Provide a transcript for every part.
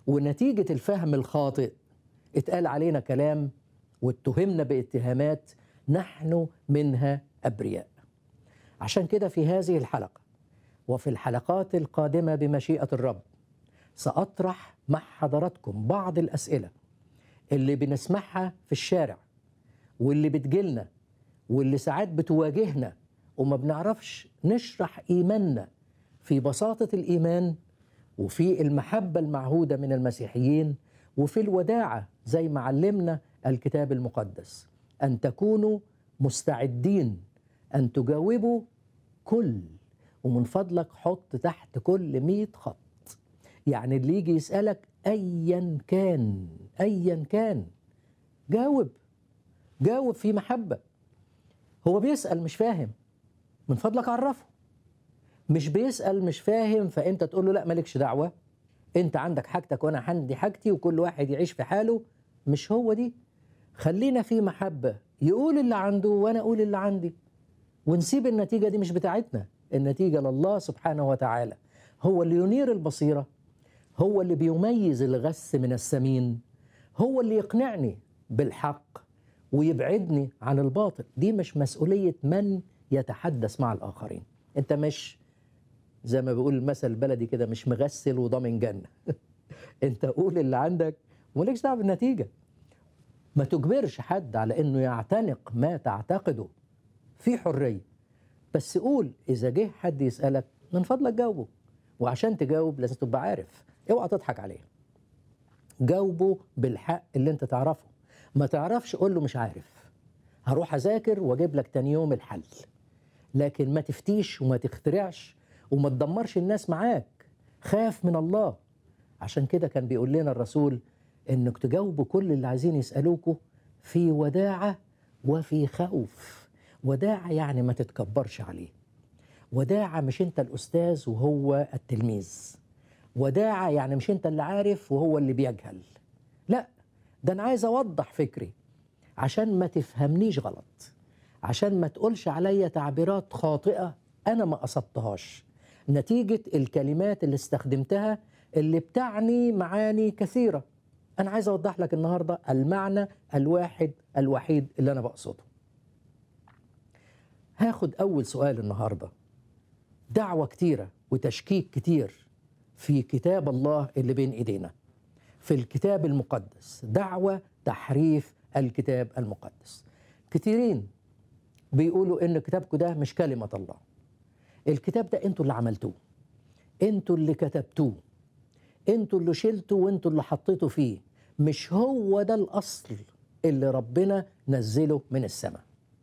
ونتيجة الفهم الخاطئ اتقال علينا كلام واتهمنا باتهامات نحن منها أبرياء عشان كده في هذه الحلقة وفي الحلقات القادمة بمشيئة الرب سأطرح مع حضراتكم بعض الأسئلة اللي بنسمعها في الشارع واللي بتجيلنا واللي ساعات بتواجهنا وما بنعرفش نشرح إيماننا في بساطة الإيمان وفي المحبة المعهودة من المسيحيين وفي الوداعة زي ما علمنا الكتاب المقدس أن تكونوا مستعدين أن تجاوبوا كل ومن فضلك حط تحت كل مئة خط يعني اللي يجي يسألك أيا كان أيا كان جاوب جاوب في محبة هو بيسأل مش فاهم من فضلك عرفه مش بيسأل مش فاهم فأنت تقول له لا مالكش دعوة أنت عندك حاجتك وأنا عندي حاجتي وكل واحد يعيش في حاله مش هو دي خلينا في محبة يقول اللي عنده وأنا أقول اللي عندي ونسيب النتيجة دي مش بتاعتنا النتيجة لله سبحانه وتعالى هو اللي ينير البصيرة هو اللي بيميز الغث من السمين هو اللي يقنعني بالحق ويبعدني عن الباطل دي مش مسؤولية من يتحدث مع الآخرين أنت مش زي ما بيقول المثل البلدي كده مش مغسل وضامن جنة أنت قول اللي عندك ومالكش دعوة بالنتيجة ما تجبرش حد على أنه يعتنق ما تعتقده في حرية بس قول إذا جه حد يسألك من فضلك جاوبه وعشان تجاوب لازم تبقى عارف اوعى تضحك عليه جاوبه بالحق اللي انت تعرفه ما تعرفش قول له مش عارف هروح اذاكر واجيب لك تاني يوم الحل لكن ما تفتيش وما تخترعش وما تدمرش الناس معاك خاف من الله عشان كده كان بيقول لنا الرسول انك تجاوبوا كل اللي عايزين يسالوكوا في وداعه وفي خوف وداعه يعني ما تتكبرش عليه وداعه مش انت الاستاذ وهو التلميذ وداعه يعني مش انت اللي عارف وهو اللي بيجهل لا ده انا عايز اوضح فكري عشان ما تفهمنيش غلط عشان ما تقولش عليا تعبيرات خاطئه انا ما قصدتهاش نتيجه الكلمات اللي استخدمتها اللي بتعني معاني كثيره انا عايز اوضح لك النهارده المعنى الواحد الوحيد اللي انا بقصده هاخد اول سؤال النهارده دعوه كتيره وتشكيك كتير في كتاب الله اللي بين ايدينا في الكتاب المقدس دعوه تحريف الكتاب المقدس كتيرين بيقولوا ان كتابكم ده مش كلمه الله الكتاب ده انتوا اللي عملتوه انتوا اللي كتبتوه انتوا اللي شلتوا وانتوا اللي حطيتوا فيه مش هو ده الاصل اللي ربنا نزله من السماء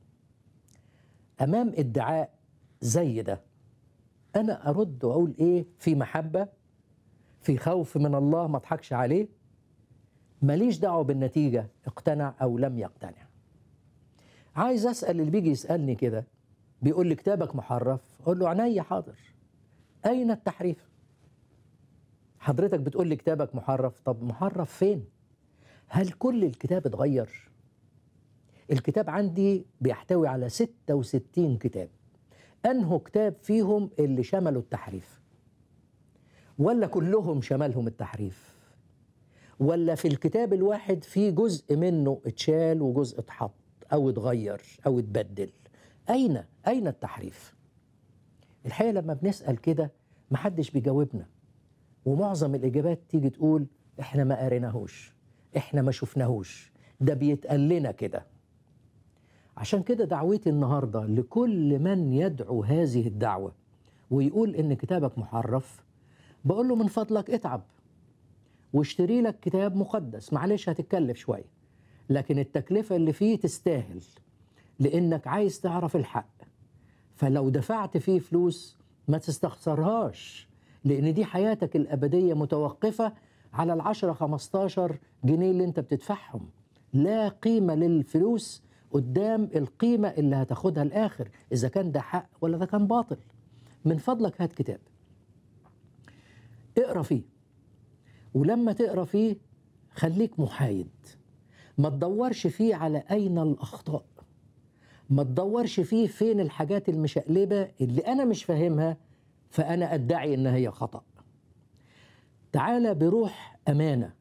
امام ادعاء زي ده انا ارد واقول ايه في محبه في خوف من الله ما اضحكش عليه ماليش دعوه بالنتيجه اقتنع او لم يقتنع عايز اسال اللي بيجي يسالني كده بيقول لي كتابك محرف اقول له عينيا حاضر اين التحريف حضرتك بتقول لي كتابك محرف طب محرف فين هل كل الكتاب اتغير الكتاب عندي بيحتوي على 66 كتاب انه كتاب فيهم اللي شملوا التحريف ولا كلهم شملهم التحريف ولا في الكتاب الواحد في جزء منه اتشال وجزء اتحط او اتغير او اتبدل اين اين التحريف الحقيقه لما بنسال كده محدش بيجاوبنا ومعظم الاجابات تيجي تقول احنا ما قريناهوش احنا ما شفناهوش ده بيتقال لنا كده عشان كده دعوتي النهارده لكل من يدعو هذه الدعوه ويقول ان كتابك محرف بقول له من فضلك اتعب واشتري لك كتاب مقدس معلش هتتكلف شويه لكن التكلفه اللي فيه تستاهل لانك عايز تعرف الحق فلو دفعت فيه فلوس ما تستخسرهاش لان دي حياتك الابديه متوقفه على العشرة 15 جنيه اللي انت بتدفعهم لا قيمه للفلوس قدام القيمه اللي هتاخدها الاخر اذا كان ده حق ولا ده كان باطل من فضلك هات كتاب اقرا فيه ولما تقرا فيه خليك محايد ما تدورش فيه على اين الاخطاء ما تدورش فيه فين الحاجات المشقلبه اللي انا مش فاهمها فانا ادعي ان هي خطا تعالى بروح امانه